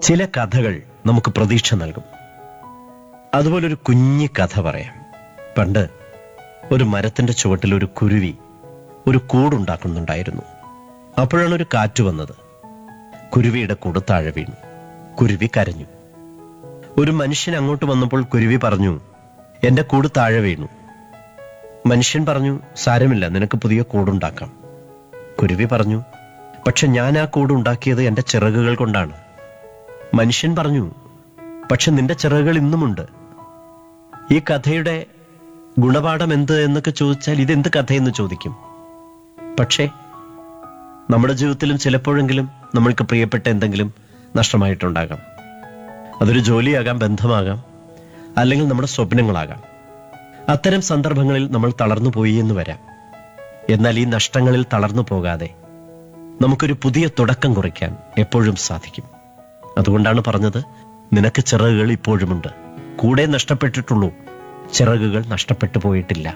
ചില കഥകൾ നമുക്ക് പ്രതീക്ഷ നൽകും അതുപോലൊരു കുഞ്ഞി കഥ പറയാം പണ്ട് ഒരു മരത്തിന്റെ ചുവട്ടിൽ ഒരു കുരുവി ഒരു കൂടുണ്ടാക്കുന്നുണ്ടായിരുന്നു അപ്പോഴാണ് ഒരു കാറ്റ് വന്നത് കുരുവിയുടെ കൂട് താഴെ വീണു കുരുവി കരഞ്ഞു ഒരു മനുഷ്യൻ അങ്ങോട്ട് വന്നപ്പോൾ കുരുവി പറഞ്ഞു എന്റെ കൂട് താഴെ വീണു മനുഷ്യൻ പറഞ്ഞു സാരമില്ല നിനക്ക് പുതിയ കൂടുണ്ടാക്കാം കുരുവി പറഞ്ഞു പക്ഷെ ഞാൻ ആ കൂടുണ്ടാക്കിയത് എന്റെ ചിറകുകൾ കൊണ്ടാണ് മനുഷ്യൻ പറഞ്ഞു പക്ഷെ നിന്റെ ചിറകുകൾ ഇന്നുമുണ്ട് ഈ കഥയുടെ ഗുണപാഠം എന്ത് എന്നൊക്കെ ചോദിച്ചാൽ ഇതെന്ത് കഥയെന്ന് ചോദിക്കും പക്ഷേ നമ്മുടെ ജീവിതത്തിലും ചിലപ്പോഴെങ്കിലും നമ്മൾക്ക് പ്രിയപ്പെട്ട എന്തെങ്കിലും നഷ്ടമായിട്ടുണ്ടാകാം അതൊരു ജോലിയാകാം ബന്ധമാകാം അല്ലെങ്കിൽ നമ്മുടെ സ്വപ്നങ്ങളാകാം അത്തരം സന്ദർഭങ്ങളിൽ നമ്മൾ തളർന്നു പോയി എന്ന് വരാം എന്നാൽ ഈ നഷ്ടങ്ങളിൽ തളർന്നു പോകാതെ നമുക്കൊരു പുതിയ തുടക്കം കുറിക്കാൻ എപ്പോഴും സാധിക്കും അതുകൊണ്ടാണ് പറഞ്ഞത് നിനക്ക് ചിറകുകൾ ഇപ്പോഴുമുണ്ട് കൂടെ നഷ്ടപ്പെട്ടിട്ടുള്ളൂ ചിറകുകൾ നഷ്ടപ്പെട്ടു പോയിട്ടില്ല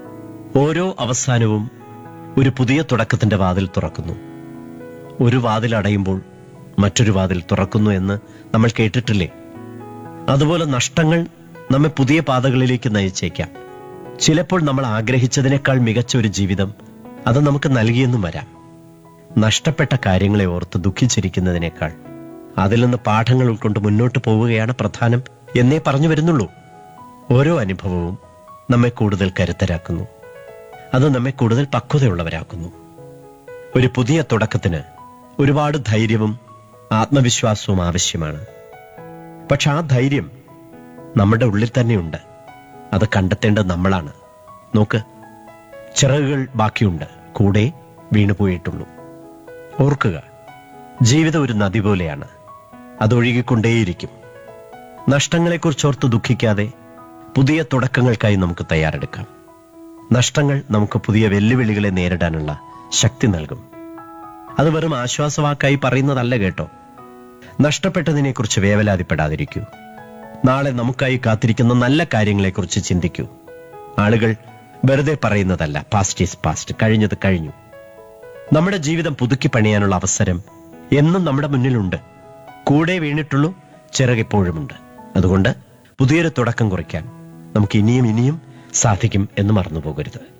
ഓരോ അവസാനവും ഒരു പുതിയ തുടക്കത്തിന്റെ വാതിൽ തുറക്കുന്നു ഒരു വാതിൽ അടയുമ്പോൾ മറ്റൊരു വാതിൽ തുറക്കുന്നു എന്ന് നമ്മൾ കേട്ടിട്ടില്ലേ അതുപോലെ നഷ്ടങ്ങൾ നമ്മെ പുതിയ പാതകളിലേക്ക് നയിച്ചേക്കാം ചിലപ്പോൾ നമ്മൾ ആഗ്രഹിച്ചതിനേക്കാൾ മികച്ച ഒരു ജീവിതം അത് നമുക്ക് നൽകിയെന്നും വരാം നഷ്ടപ്പെട്ട കാര്യങ്ങളെ ഓർത്ത് ദുഃഖിച്ചിരിക്കുന്നതിനേക്കാൾ അതിൽ നിന്ന് പാഠങ്ങൾ ഉൾക്കൊണ്ട് മുന്നോട്ട് പോവുകയാണ് പ്രധാനം എന്നേ പറഞ്ഞു വരുന്നുള്ളൂ ഓരോ അനുഭവവും നമ്മെ കൂടുതൽ കരുത്തരാക്കുന്നു അത് നമ്മെ കൂടുതൽ പക്വതയുള്ളവരാക്കുന്നു ഒരു പുതിയ തുടക്കത്തിന് ഒരുപാട് ധൈര്യവും ആത്മവിശ്വാസവും ആവശ്യമാണ് പക്ഷെ ആ ധൈര്യം നമ്മുടെ ഉള്ളിൽ തന്നെയുണ്ട് അത് കണ്ടെത്തേണ്ടത് നമ്മളാണ് നോക്ക് ചിറകുകൾ ബാക്കിയുണ്ട് കൂടെ വീണുപോയിട്ടുള്ളൂ ഓർക്കുക ജീവിതം ഒരു നദി പോലെയാണ് അതൊഴുകിക്കൊണ്ടേയിരിക്കും നഷ്ടങ്ങളെക്കുറിച്ചോർത്ത് ദുഃഖിക്കാതെ പുതിയ തുടക്കങ്ങൾക്കായി നമുക്ക് തയ്യാറെടുക്കാം നഷ്ടങ്ങൾ നമുക്ക് പുതിയ വെല്ലുവിളികളെ നേരിടാനുള്ള ശക്തി നൽകും അത് വെറും ആശ്വാസവാക്കായി പറയുന്നതല്ല കേട്ടോ നഷ്ടപ്പെട്ടതിനെക്കുറിച്ച് വേവലാതിപ്പെടാതിരിക്കൂ നാളെ നമുക്കായി കാത്തിരിക്കുന്ന നല്ല കാര്യങ്ങളെക്കുറിച്ച് ചിന്തിക്കൂ ആളുകൾ വെറുതെ പറയുന്നതല്ല പാസ്റ്റ് ഈസ് പാസ്റ്റ് കഴിഞ്ഞത് കഴിഞ്ഞു നമ്മുടെ ജീവിതം പുതുക്കി പണിയാനുള്ള അവസരം എന്നും നമ്മുടെ മുന്നിലുണ്ട് കൂടെ വീണിട്ടുള്ളൂ ചിറകിപ്പോഴുമുണ്ട് അതുകൊണ്ട് പുതിയൊരു തുടക്കം കുറിക്കാൻ നമുക്ക് ഇനിയും ഇനിയും സാധിക്കും എന്ന് മറന്നു പോകരുത്